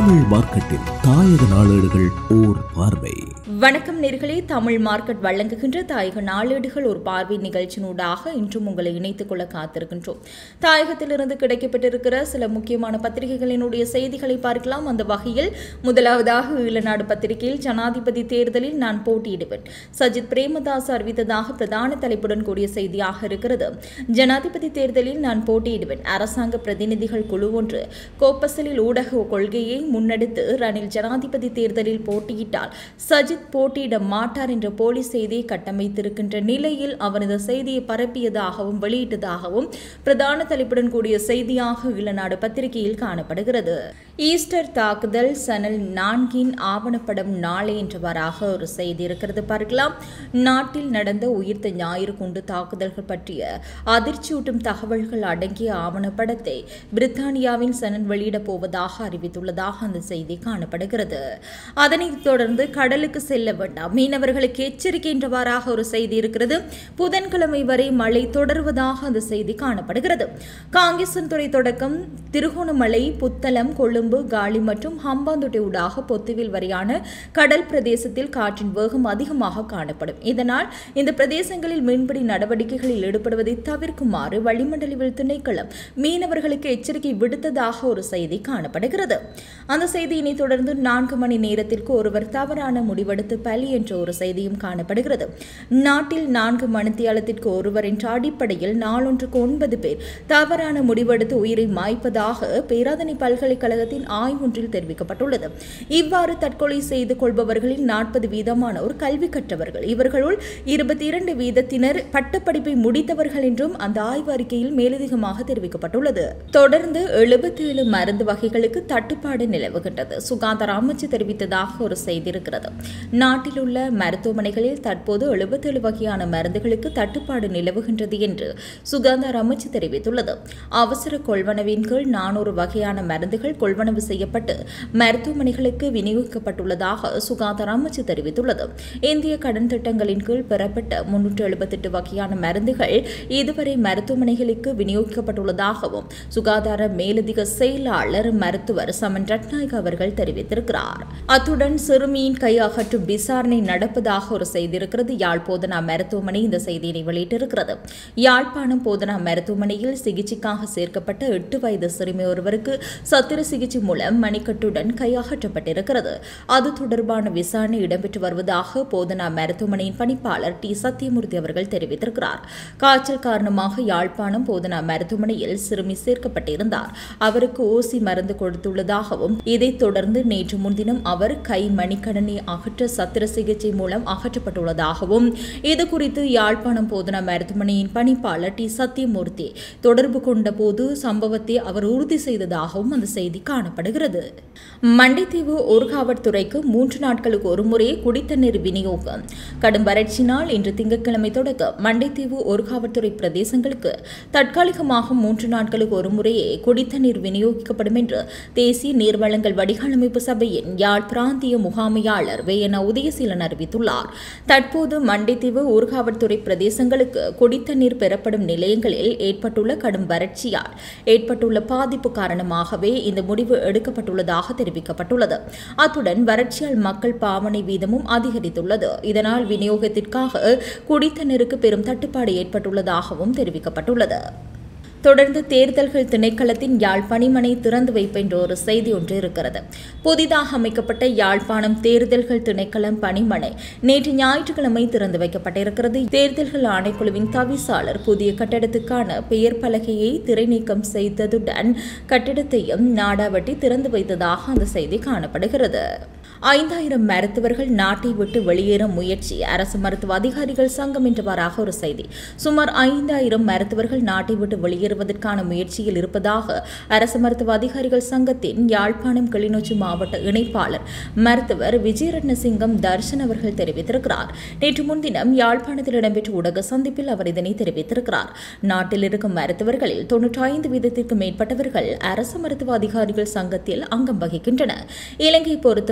தமிழ் மார்க்கெட்டில் தாயக நாளேடுகள் ஓர் பார்வை வணக்கம் நேர்களே தமிழ் மார்க்கெட் வழங்குகின்ற தாயக நாளேடுகள் ஒரு பார்வை நிகழ்ச்சியினூடாக இன்றும் உங்களை இணைத்துக் கொள்ள காத்திருக்கின்றோம் தாயகத்திலிருந்து கிடைக்கப்பட்டிருக்கிற சில முக்கியமான பத்திரிகைகளினுடைய செய்திகளை பார்க்கலாம் அந்த வகையில் முதலாவதாக ஈழநாடு பத்திரிகையில் ஜனாதிபதி தேர்தலில் நான் போட்டியிடுவேன் சஜித் பிரேமதாஸ் அறிவித்ததாக பிரதான தலைப்புடன் கூடிய செய்தியாக இருக்கிறது ஜனாதிபதி தேர்தலில் நான் போட்டியிடுவேன் அரசாங்க பிரதிநிதிகள் குழு ஒன்று கோப்பசலில் ஊடக கொள்கையை முன்னெடுத்து ரணில் ஜனாதிபதி தேர்தலில் போட்டியிட்டால் சஜித் போட்டியிட மாட்டார் என்ற போலி செய்தியை கட்டமைத்திருக்கின்ற நிலையில் அவர் இந்த செய்தியை பரப்பியதாகவும் வெளியிட்டதாகவும் பிரதான தலைப்புடன் கூடிய செய்தியாக இளநாடு பத்திரிகையில் காணப்படுகிறது ஈஸ்டர் தாக்குதல் சனல் நான்கின் ஆவணப்படம் நாளை என்றவாறாக ஒரு செய்தி இருக்கிறது பார்க்கலாம் நாட்டில் நடந்த உயிர்த்த ஞாயிறு குண்டு தாக்குதல்கள் பற்றிய அதிர்ச்சியூட்டும் தகவல்கள் அடங்கிய ஆவணப்படத்தை பிரித்தானியாவின் சனல் வெளியிடப் போவதாக அறிவித்துள்ளதாக அந்த செய்தி காணப்படுகிறது அதனைத் தொடர்ந்து கடலுக்கு செல்ல வேண்டாம் மீனவர்களுக்கு எச்சரிக்கை என்றவாறாக ஒரு செய்தி இருக்கிறது புதன்கிழமை வரை மழை தொடர்வதாக அந்த செய்தி காணப்படுகிறது காங்கேசன் துறை தொடக்கம் திருகோணமலை புத்தளம் கொழும்பு காலி மற்றும் ஹம்பாந்தோட்டை ஊடாக பொத்துவில் வரையான கடல் பிரதேசத்தில் காற்றின் வேகம் அதிகமாக காணப்படும் இதனால் இந்த பிரதேசங்களில் மீன்பிடி நடவடிக்கைகளில் ஈடுபடுவதை தவிர்க்குமாறு வளிமண்டலவியல் திணைக்களம் மீனவர்களுக்கு எச்சரிக்கை விடுத்ததாக ஒரு செய்தி காணப்படுகிறது அந்த செய்தியினை தொடர்ந்து நான்கு மணி நேரத்திற்கு ஒருவர் தவறான முடிவெடுத்து பலி என்ற ஒரு செய்தியும் காணப்படுகிறது நாட்டில் நான்கு மணித்தியாலத்திற்கு ஒருவர் என்ற அடிப்படையில் நாளொன்றுக்கு ஒன்பது பேர் தவறான முடிவெடுத்து உயிரை மாய்ப்பதாக பேராதனை பல்கலைக்கழகத்தின் ஆய்வொன்றில் தெரிவிக்கப்பட்டுள்ளது இவ்வாறு தற்கொலை செய்து கொள்பவர்களில் நாற்பது வீதமானோர் கல்வி கற்றவர்கள் இவர்களுள் இருபத்தி இரண்டு வீதத்தினர் பட்டப்படிப்பை முடித்தவர்கள் என்றும் அந்த ஆய்வு அறிக்கையில் மேலதிகமாக தெரிவிக்கப்பட்டுள்ளது தொடர்ந்து எழுபத்தி ஏழு மருந்து வகைகளுக்கு தட்டுப்பாடு நிலவுகின்றது சுகாதார அமைச்சு தெரிவித்ததாக ஒரு செய்தி இருக்கிறது நாட்டில் உள்ள மருத்துவமனைகளில் தற்போது எழுபத்தேழு வகையான மருந்துகளுக்கு தட்டுப்பாடு நிலவுகின்றது என்று சுகாதார அமைச்சு தெரிவித்துள்ளது அவசர கொள்வனவின் கீழ் நானூறு வகையான மருந்துகள் கொள்வனவு செய்யப்பட்டு மருத்துவமனைகளுக்கு விநியோகிக்கப்பட்டுள்ளதாக சுகாதார அமைச்சு தெரிவித்துள்ளது இந்திய கடன் திட்டங்களின் கீழ் பெறப்பட்ட முன்னூற்று எழுபத்தெட்டு வகையான மருந்துகள் இதுவரை மருத்துவமனைகளுக்கு விநியோகிக்கப்பட்டுள்ளதாகவும் சுகாதார மேலதிக செயலாளர் மருத்துவர் சமன் ரட்நாயக் அவர்கள் தெரிவித்திருக்கிறார் அத்துடன் சிறுமியின் கை அகற்றும் விசாரணை நடப்பதாக ஒரு செய்தி இருக்கிறது யாழ் போதனா மருத்துவமனை இந்த செய்தியினை வெளியிட்டிருக்கிறது யாழ்ப்பாணம் போதனா மருத்துவமனையில் சிகிச்சைக்காக சேர்க்கப்பட்ட எட்டு வயது சிறுமி ஒருவருக்கு சத்திர சிகிச்சை மூலம் மணிக்கட்டுடன் கை அகற்றப்பட்டிருக்கிறது அது தொடர்பான விசாரணை இடம்பெற்று வருவதாக போதனா மருத்துவமனையின் பணிப்பாளர் டி சத்தியமூர்த்தி அவர்கள் தெரிவித்திருக்கிறார் காய்ச்சல் காரணமாக யாழ்ப்பாணம் போதனா மருத்துவமனையில் சிறுமி சேர்க்கப்பட்டிருந்தார் அவருக்கு ஊசி மருந்து கொடுத்துள்ளதாகவும் இதைத் தொடர்ந்து நேற்று முன்தினம் அவர் கை மணிக்கடனை அகற்ற சத்திர சிகிச்சை மூலம் அகற்றப்பட்டுள்ளதாகவும் இது குறித்து யாழ்ப்பாணம் போதனா மருத்துவமனையின் பணிப்பாளர் டி சத்தியமூர்த்தி தொடர்பு கொண்ட போது சம்பவத்தை அவர் உறுதி செய்ததாகவும் அந்த செய்தி காணப்படுகிறது மண்டைத்தீவு ஊர்காவற்துறைக்கு மூன்று நாட்களுக்கு ஒருமுறை குடித்தண்ணீர் விநியோகம் கடும் வறட்சினால் இன்று திங்கட்கிழமை தொடக்க மண்டைத்தீவு ஊர்காவற்துறை பிரதேசங்களுக்கு தற்காலிகமாக மூன்று நாட்களுக்கு ஒருமுறையே குடித்தண்ணீர் விநியோகிக்கப்படும் என்று தேசிய நீர்வளங்கள் வடிகாலமைப்பு சபையின் யாழ் பிராந்திய முகாமையாளர் வேயன உதயசீலன் அறிவித்துள்ளார் தற்போது மண்டைத்தீவு ஊர்காவற்துறை பிரதேசங்களுக்கு குடித்தண்ணீர் பெறப்படும் நிலையங்களில் ஏற்பட்டுள்ள கடும் வறட்சியால் ஏற்பட்டுள்ள பாதிப்பு காரணமாகவே இந்த முடிவு எடுக்கப்பட்டுள்ளதாக தெரிவிக்கப்பட்டுள்ளது அத்துடன் வறட்சியால் மக்கள் பாவனை வீதமும் அதிகரித்துள்ளது இதனால் விநியோகத்திற்காக குடித்தண்ணீருக்கு பெரும் தட்டுப்பாடு ஏற்பட்டுள்ளதாகவும் தெரிவிக்கப்பட்டுள்ளது தொடர்ந்து தேர்தல்கள் திணைக்களத்தின் யாழ் பணிமனை திறந்து வைப்பு என்ற ஒரு செய்தி ஒன்று இருக்கிறது புதிதாக அமைக்கப்பட்ட யாழ்ப்பாணம் தேர்தல்கள் திணைக்களம் பணிமனை நேற்று ஞாயிற்றுக்கிழமை திறந்து வைக்கப்பட்டிருக்கிறது தேர்தல்கள் ஆணைக்குழுவின் தவிசாளர் புதிய கட்டடத்துக்கான பெயர் பலகையை திரை நீக்கம் செய்ததுடன் கட்டிடத்தையும் நாடாவட்டி திறந்து வைத்ததாக அந்த செய்தி காணப்படுகிறது ஐந்தாயிரம் மருத்துவர்கள் நாட்டை விட்டு வெளியேற முயற்சி அரசு மருத்துவ அதிகாரிகள் சங்கம் என்றவாறாக ஒரு செய்தி சுமார் ஐந்தாயிரம் மருத்துவர்கள் நாட்டை விட்டு வெளியேறுவதற்கான முயற்சியில் இருப்பதாக அரசு மருத்துவ அதிகாரிகள் சங்கத்தின் யாழ்ப்பாணம் கிளிநொச்சி மாவட்ட இணைப்பாளர் மருத்துவர் விஜயரட்னசிங்கம் தர்ஷன் அவர்கள் தெரிவித்திருக்கிறார் நேற்று முன்தினம் யாழ்ப்பாணத்தில் இடம்பெற்ற ஊடக சந்திப்பில் அவர் இதனை தெரிவித்திருக்கிறார் நாட்டில் இருக்கும் மருத்துவர்களில் தொன்னூற்றி ஐந்து வீதத்திற்கும் மேற்பட்டவர்கள் அரசு மருத்துவ அதிகாரிகள் சங்கத்தில் அங்கம் வகிக்கின்றனர் இலங்கை பொறுத்தவரைக்கும்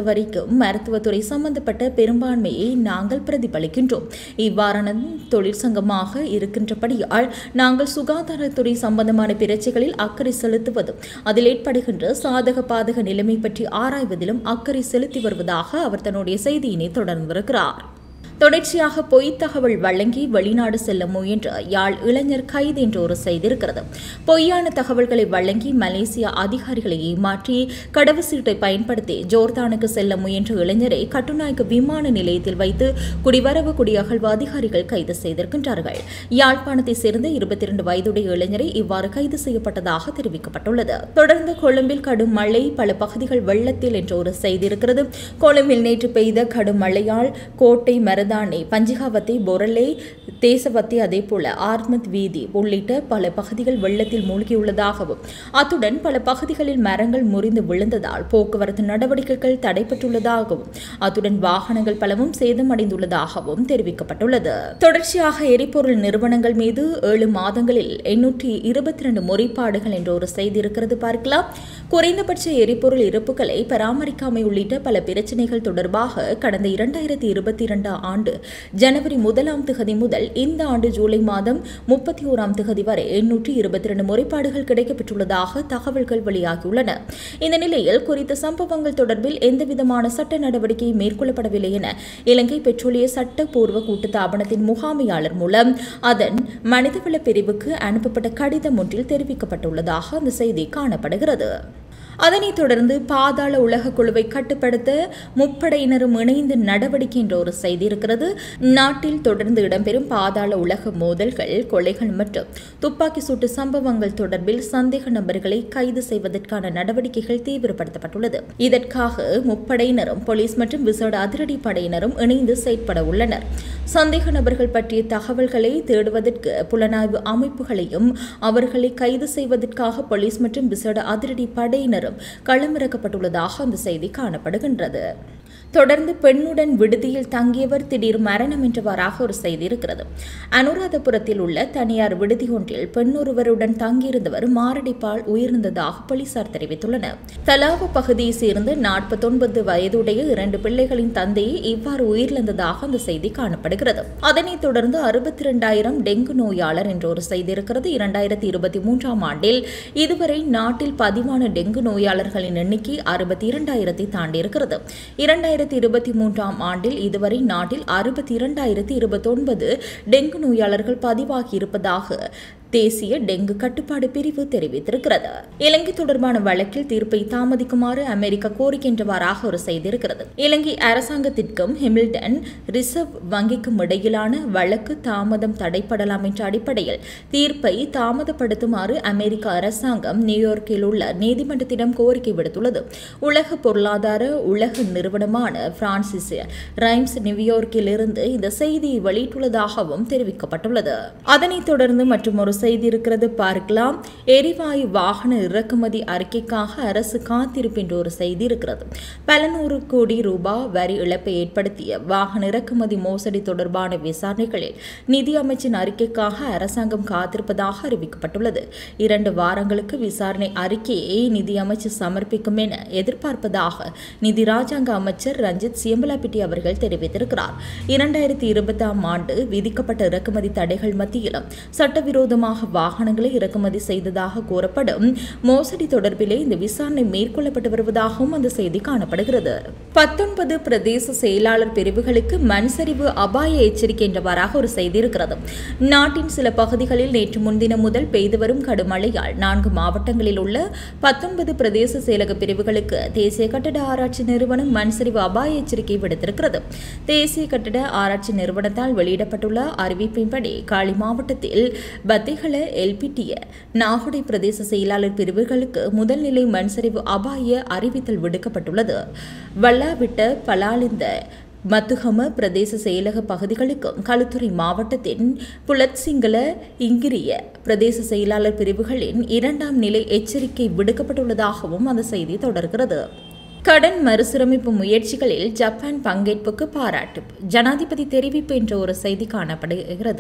முழுவதும் மருத்துவத்துறை சம்பந்தப்பட்ட பெரும்பான்மையை நாங்கள் பிரதிபலிக்கின்றோம் இவ்வாறான தொழிற்சங்கமாக இருக்கின்றபடியால் நாங்கள் சுகாதாரத்துறை சம்பந்தமான பிரச்சனைகளில் அக்கறை செலுத்துவதும் அதில் ஏற்படுகின்ற சாதக பாதக நிலைமை பற்றி ஆராய்வதிலும் அக்கறை செலுத்தி வருவதாக அவர் தன்னுடைய செய்தியினை தொடர்ந்திருக்கிறார் தொடர்ச்சியாக பொய்த் தகவல் வழங்கி வெளிநாடு செல்ல முயன்ற யாழ் இளைஞர் கைது என்ற ஒரு செய்தி இருக்கிறது பொய்யான தகவல்களை வழங்கி மலேசிய அதிகாரிகளை ஏமாற்றி கடவுச்சீட்டை பயன்படுத்தி ஜோர்தானுக்கு செல்ல முயன்ற இளைஞரை கட்டுநாயக்க விமான நிலையத்தில் வைத்து குடிவரவு குடியகழ்வு அதிகாரிகள் கைது செய்திருக்கின்றார்கள் யாழ்ப்பாணத்தை சேர்ந்த இருபத்தி இரண்டு வயதுடைய இளைஞரை இவ்வாறு கைது செய்யப்பட்டதாக தெரிவிக்கப்பட்டுள்ளது தொடர்ந்து கொழும்பில் கடும் மழை பல பகுதிகள் வெள்ளத்தில் என்ற ஒரு செய்தி இருக்கிறது கொழும்பில் நேற்று பெய்த கடும் மழையால் கோட்டை மரத மருதானை பஞ்சிகாவத்தை பொரலை தேசவத்தி அதேபோல ஆர்மத் வீதி உள்ளிட்ட பல பகுதிகள் வெள்ளத்தில் மூழ்கியுள்ளதாகவும் அத்துடன் பல பகுதிகளில் மரங்கள் முறிந்து விழுந்ததால் போக்குவரத்து நடவடிக்கைகள் தடைப்பட்டுள்ளதாகவும் அத்துடன் வாகனங்கள் பலவும் சேதமடைந்துள்ளதாகவும் தெரிவிக்கப்பட்டுள்ளது தொடர்ச்சியாக எரிபொருள் நிறுவனங்கள் மீது ஏழு மாதங்களில் எண்ணூற்றி இருபத்தி ரெண்டு முறைப்பாடுகள் என்ற ஒரு செய்தி இருக்கிறது பார்க்கலாம் குறைந்தபட்ச எரிபொருள் இருப்புகளை பராமரிக்காமை உள்ளிட்ட பல பிரச்சனைகள் தொடர்பாக கடந்த இரண்டாயிரத்தி இருபத்தி இரண்டாம் ஆண்டு ஜனவரி முதலாம் திகதி முதல் இந்த ஆண்டு ஜூலை மாதம் முப்பத்தி ஓராம் திகதி வரை எண்ணூற்றி இருபத்தி இரண்டு முறைப்பாடுகள் கிடைக்கப்பெற்றுள்ளதாக தகவல்கள் வெளியாகியுள்ளன இந்த நிலையில் குறித்த சம்பவங்கள் தொடர்பில் எந்தவிதமான சட்ட நடவடிக்கை மேற்கொள்ளப்படவில்லை என இலங்கை பெட்ரோலிய சட்டப்பூர்வ கூட்டுத்தாபனத்தின் முகாமையாளர் மூலம் அதன் மனிதவள பிரிவுக்கு அனுப்பப்பட்ட கடிதம் ஒன்றில் தெரிவிக்கப்பட்டுள்ளதாக அந்த செய்தி காணப்படுகிறது அதனைத் தொடர்ந்து பாதாள உலக குழுவை கட்டுப்படுத்த முப்படையினரும் இணைந்து நடவடிக்கை என்ற ஒரு செய்தி இருக்கிறது நாட்டில் தொடர்ந்து இடம்பெறும் பாதாள உலக மோதல்கள் கொலைகள் மற்றும் துப்பாக்கி சூட்டு சம்பவங்கள் தொடர்பில் சந்தேக நபர்களை கைது செய்வதற்கான நடவடிக்கைகள் தீவிரப்படுத்தப்பட்டுள்ளது இதற்காக முப்படையினரும் போலீஸ் மற்றும் விசேட அதிரடி படையினரும் இணைந்து செயற்பட உள்ளனர் சந்தேக நபர்கள் பற்றிய தகவல்களை தேடுவதற்கு புலனாய்வு அமைப்புகளையும் அவர்களை கைது செய்வதற்காக போலீஸ் மற்றும் விசேட அதிரடி படையினரும் களமிறக்கப்பட்டுள்ளதாக அந்த செய்தி காணப்படுகின்றது தொடர்ந்து பெண்ணுடன் விடுதியில் தங்கியவர் திடீர் மரணம் என்றவாறாக ஒரு செய்தி இருக்கிறது அனுராதபுரத்தில் உள்ள தனியார் விடுதி ஒன்றில் பெண்ணொருவருடன் தங்கியிருந்தவர் மாரடைப்பால் உயிர்ந்ததாக போலீசார் தெரிவித்துள்ளனர் தலாவ பகுதியை சேர்ந்த நாற்பத்தொன்பது வயதுடைய இரண்டு பிள்ளைகளின் தந்தையை இவ்வாறு உயிரிழந்ததாக அந்த செய்தி காணப்படுகிறது அதனைத் தொடர்ந்து அறுபத்தி இரண்டாயிரம் டெங்கு நோயாளர் என்ற ஒரு செய்தி இருக்கிறது இரண்டாயிரத்தி இருபத்தி மூன்றாம் ஆண்டில் இதுவரை நாட்டில் பதிவான டெங்கு நோயாளர்களின் எண்ணிக்கை அறுபத்தி இரண்டாயிரத்தை தாண்டியிருக்கிறது இரண்டாயிரத்தி இருபத்தி மூன்றாம் ஆண்டில் இதுவரை நாட்டில் அறுபத்தி இரண்டாயிரத்தி இருபத்தொன்பது டெங்கு நோயாளர்கள் பதிவாகி இருப்பதாக தேசிய டெங்கு கட்டுப்பாடு பிரிவு தெரிவித்திருக்கிறது இலங்கை தொடர்பான வழக்கில் தீர்ப்பை தாமதிக்குமாறு அமெரிக்கா கோரிக்கின்றவாறாக ஒரு செய்தி இருக்கிறது இலங்கை அரசாங்கத்திற்கும் ஹிமில்டன் ரிசர்வ் வங்கிக்கும் இடையிலான வழக்கு தாமதம் தடைப்படலாம் என்ற அடிப்படையில் தீர்ப்பை தாமதப்படுத்துமாறு அமெரிக்க அரசாங்கம் நியூயார்க்கில் உள்ள நீதிமன்றத்திடம் கோரிக்கை விடுத்துள்ளது உலக பொருளாதார உலக நிறுவனமான பிரான்சிஸ் ரைம்ஸ் நியூயார்க்கில் இருந்து இந்த செய்தியை வெளியிட்டுள்ளதாகவும் தெரிவிக்கப்பட்டுள்ளது அதனைத் தொடர்ந்து மற்றும் ஒரு செய்தி இருக்கிறது பார்க்கலாம் எரிவாயு வாகன இறக்குமதி அறிக்கைக்காக அரசு காத்திருப்பு என்ற ஒரு செய்தி இருக்கிறது பல நூறு கோடி ரூபாய் வரி இழப்பை ஏற்படுத்திய வாகன இறக்குமதி மோசடி தொடர்பான விசாரணைகளில் நிதி அமைச்சின் அறிக்கைக்காக அரசாங்கம் காத்திருப்பதாக அறிவிக்கப்பட்டுள்ளது இரண்டு வாரங்களுக்கு விசாரணை அறிக்கையை நிதி அமைச்சு சமர்ப்பிக்கும் என எதிர்பார்ப்பதாக நிதி ராஜாங்க அமைச்சர் ரஞ்சித் சியம்பலாபிட்டி அவர்கள் தெரிவித்திருக்கிறார் இரண்டாயிரத்தி இருபதாம் ஆண்டு விதிக்கப்பட்ட இறக்குமதி தடைகள் மத்தியிலும் சட்டவிரோதமாக வாகனங்களை இறக்குமதி செய்ததாக கூறப்படும் மோசடி தொடர்பிலே இந்த விசாரணை மேற்கொள்ளப்பட்டு வருவதாகவும் அந்த செய்தி காணப்படுகிறது பத்தொன்பது பிரதேச செயலாளர் பிரிவுகளுக்கு மண் சரிவு அபாய எச்சரிக்கை என்றவாறாக ஒரு செய்தி இருக்கிறது நாட்டின் சில பகுதிகளில் நேற்று முன்தினம் முதல் பெய்து வரும் கடுமழையால் நான்கு மாவட்டங்களில் உள்ள பத்தொன்பது பிரதேச செயலக பிரிவுகளுக்கு தேசிய கட்டட ஆராய்ச்சி நிறுவனம் மண் சரிவு அபாய எச்சரிக்கை விடுத்திருக்கிறது தேசிய கட்டட ஆராய்ச்சி நிறுவனத்தால் வெளியிடப்பட்டுள்ள அறிவிப்பின்படி காலி மாவட்டத்தில் பத்திகள எல்பிடிய நாகுடை பிரதேச செயலாளர் பிரிவுகளுக்கு முதல்நிலை மண்சரிவு அபாய அறிவித்தல் விடுக்கப்பட்டுள்ளது வல்லாவிட்ட பலாலிந்த மத்துகம பிரதேச செயலக பகுதிகளுக்கும் களுத்துறை மாவட்டத்தின் புலத்சிங்கள இங்கிரிய பிரதேச செயலாளர் பிரிவுகளின் இரண்டாம் நிலை எச்சரிக்கை விடுக்கப்பட்டுள்ளதாகவும் அந்த செய்தி தொடர்கிறது கடன் மறுசீரமைப்பு முயற்சிகளில் ஜப்பான் பங்கேற்புக்கு பாராட்டு ஜனாதிபதி தெரிவிப்பு என்ற ஒரு செய்தி காணப்படுகிறது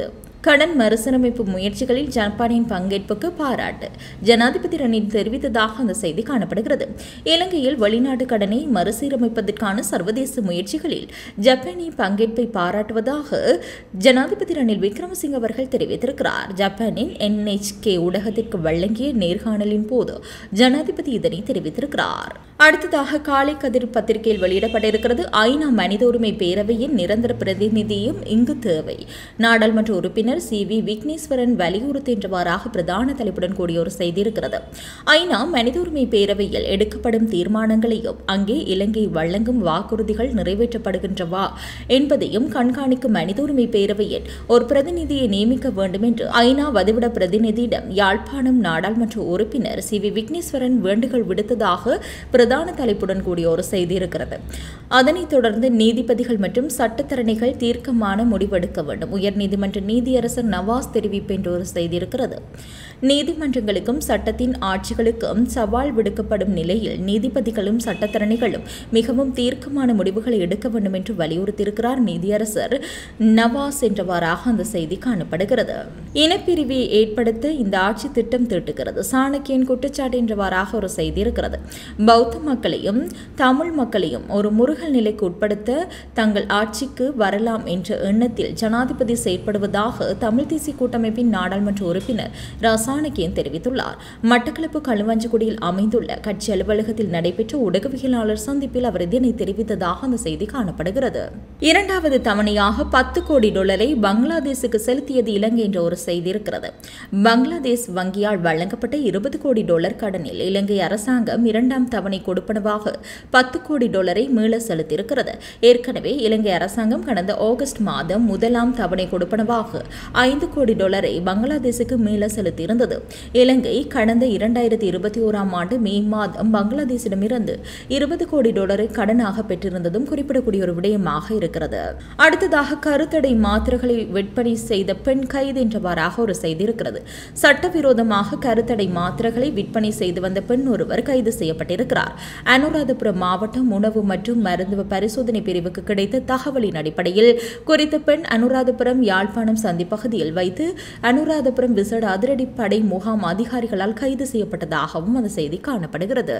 கடன் மறுசீரமைப்பு முயற்சிகளில் ஜப்பானின் பங்கேற்புக்கு பாராட்டு ஜனாதிபதி ரணில் தெரிவித்ததாக அந்த செய்தி காணப்படுகிறது இலங்கையில் வெளிநாட்டு கடனை மறுசீரமைப்பதற்கான சர்வதேச முயற்சிகளில் ஜப்பானின் பங்கேற்பை பாராட்டுவதாக ஜனாதிபதி ரணில் விக்ரமசிங்க அவர்கள் தெரிவித்திருக்கிறார் ஜப்பானின் என்எச்கே ஊடகத்திற்கு வழங்கிய நேர்காணலின் போது ஜனாதிபதி இதனை தெரிவித்திருக்கிறார் அடுத்ததாக காலை கதிர் பத்திரிகையில் வெளியிடப்பட்டிருக்கிறது ஐநா மனித உரிமை பேரவையின் நிரந்தர பிரதிநிதியும் இங்கு தேவை நாடாளுமன்ற உறுப்பினர் சி வி விக்னேஸ்வரன் வலியுறுத்துகின்றவாறாக பிரதான தலைப்புடன் கூடிய ஒரு செய்தி இருக்கிறது ஐநா மனித உரிமை பேரவையில் எடுக்கப்படும் தீர்மானங்களையும் அங்கே இலங்கை வழங்கும் வாக்குறுதிகள் நிறைவேற்றப்படுகின்றவா என்பதையும் கண்காணிக்கும் மனித உரிமை பேரவையில் ஒரு பிரதிநிதியை நியமிக்க வேண்டும் என்று ஐநா வதிவிட பிரதிநிதியிடம் யாழ்ப்பாணம் நாடாளுமன்ற உறுப்பினர் சி வி விக்னேஸ்வரன் வேண்டுகோள் விடுத்ததாக பிரதான தலைப்புடன் கூடிய ஒரு செய்தி இருக்கிறது அதனைத் தொடர்ந்து நீதிபதிகள் மற்றும் சட்டத்தரணிகள் தீர்க்கமான முடிவெடுக்க வேண்டும் உயர்நீதிமன்ற நீதியரசர் நவாஸ் தெரிவிப்பு என்ற ஒரு செய்தி இருக்கிறது நீதிமன்றங்களுக்கும் சட்டத்தின் ஆட்சிகளுக்கும் சவால் விடுக்கப்படும் நிலையில் நீதிபதிகளும் சட்டத்தரணிகளும் மிகவும் தீர்க்கமான முடிவுகளை எடுக்க வேண்டும் என்று வலியுறுத்தியிருக்கிறார் நீதியரசர் நவாஸ் என்றவாறாக அந்த செய்தி காணப்படுகிறது இனப்பிரிவை ஏற்படுத்த இந்த ஆட்சி திட்டம் தீட்டுகிறது சாணக்கியன் குற்றச்சாட்டு என்றவாறாக ஒரு செய்தி இருக்கிறது பௌத்த மக்களையும் தமிழ் மக்களையும் ஒரு முருகல் நிலைக்கு உட்படுத்த தங்கள் ஆட்சிக்கு வரலாம் என்ற எண்ணத்தில் ஜனாதிபதி செயற்படுவதாக தமிழ் தேசிய கூட்டமைப்பின் நாடாளுமன்ற உறுப்பினர் ரசானகியன் தெரிவித்துள்ளார் மட்டக்களப்பு களுவாஞ்சிக்குடியில் அமைந்துள்ள கட்சி அலுவலகத்தில் நடைபெற்ற ஊடகவியலாளர் சந்திப்பில் அவர் இதனை தெரிவித்ததாக அந்த செய்தி காணப்படுகிறது இரண்டாவது தவணையாக பத்து கோடி டாலரை பங்களாதேசுக்கு செலுத்தியது இலங்கை என்ற ஒரு செய்தி இருக்கிறது பங்களாதேஷ் வங்கியால் வழங்கப்பட்ட இருபது கோடி டாலர் கடனில் இலங்கை அரசாங்கம் இரண்டாம் தவணை கொடுப்பனவாக பத்து கோடி டாலரை மீள செலுத்தியிருக்கிறது ஏற்கனவே இலங்கை அரசாங்கம் கடந்த ஆகஸ்ட் மாதம் முதலாம் தவணை கொடுப்பனவாக ஐந்து கோடி டாலரை பங்களாதேசுக்கு மீள செலுத்தியிருந்தது இலங்கை கடந்த இரண்டாயிரத்தி இருபத்தி ஓராம் ஆண்டு மே மாதம் பங்களாதேஷிடமிருந்து இருபது கோடி டாலரை கடனாக பெற்றிருந்ததும் குறிப்பிடக்கூடிய ஒரு விடயமாக இருக்கிறது அடுத்ததாக கருத்தடை மாத்திரைகளை விற்பனை செய்த பெண் கைது என்றவாறாக ஒரு செய்தி இருக்கிறது சட்டவிரோதமாக கருத்தடை மாத்திரைகளை விற்பனை செய்து வந்த பெண் ஒருவர் கைது செய்யப்பட்டிருக்கிறார் அனுராதபுரம் மாவட்டம் உணவு மற்றும் மருந்து பரிசோதனை பிரிவுக்கு கிடைத்த தகவலின் அடிப்படையில் குறித்த பெண் அனுராதபுரம் யாழ்ப்பாணம் சந்தி பகுதியில் வைத்து அனுராதபுரம் விசேட அதிரடிப்படை முகாம் அதிகாரிகளால் கைது செய்யப்பட்டதாகவும் அந்த செய்தி காணப்படுகிறது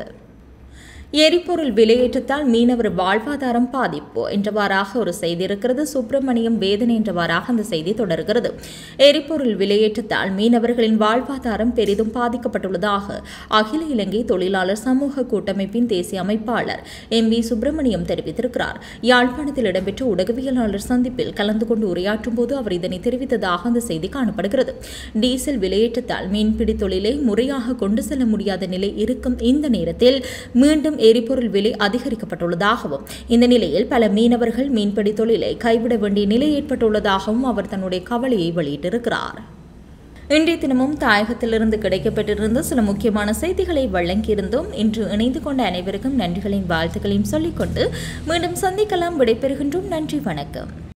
எரிபொருள் விலையேற்றத்தால் மீனவர் வாழ்வாதாரம் பாதிப்பு என்றவாறாக ஒரு செய்தி இருக்கிறது சுப்பிரமணியம் வேதனை என்றவாறாக அந்த செய்தி தொடர்கிறது எரிபொருள் விலையேற்றத்தால் மீனவர்களின் வாழ்வாதாரம் பெரிதும் பாதிக்கப்பட்டுள்ளதாக அகில இலங்கை தொழிலாளர் சமூக கூட்டமைப்பின் தேசிய அமைப்பாளர் எம் வி சுப்பிரமணியம் தெரிவித்திருக்கிறார் யாழ்ப்பாணத்தில் இடம்பெற்ற ஊடகவியலாளர் சந்திப்பில் கலந்து கொண்டு உரையாற்றும் போது அவர் இதனை தெரிவித்ததாக அந்த செய்தி காணப்படுகிறது டீசல் விலையேற்றத்தால் மீன்பிடி தொழிலை முறையாக கொண்டு செல்ல முடியாத நிலை இருக்கும் இந்த நேரத்தில் மீண்டும் எரிபொருள் விலை அதிகரிக்கப்பட்டுள்ளதாகவும் இந்த நிலையில் பல மீனவர்கள் மீன்பிடி தொழிலை கைவிட வேண்டிய நிலை ஏற்பட்டுள்ளதாகவும் அவர் தன்னுடைய கவலையை வெளியிட்டிருக்கிறார் இன்றைய தினமும் தாயகத்திலிருந்து கிடைக்கப்பட்டிருந்த சில முக்கியமான செய்திகளை வழங்கியிருந்தோம் இன்று இணைந்து கொண்ட அனைவருக்கும் நன்றிகளின் வாழ்த்துக்களையும் சொல்லிக்கொண்டு மீண்டும் சந்திக்கலாம் விடைபெறுகின்றோம் நன்றி வணக்கம்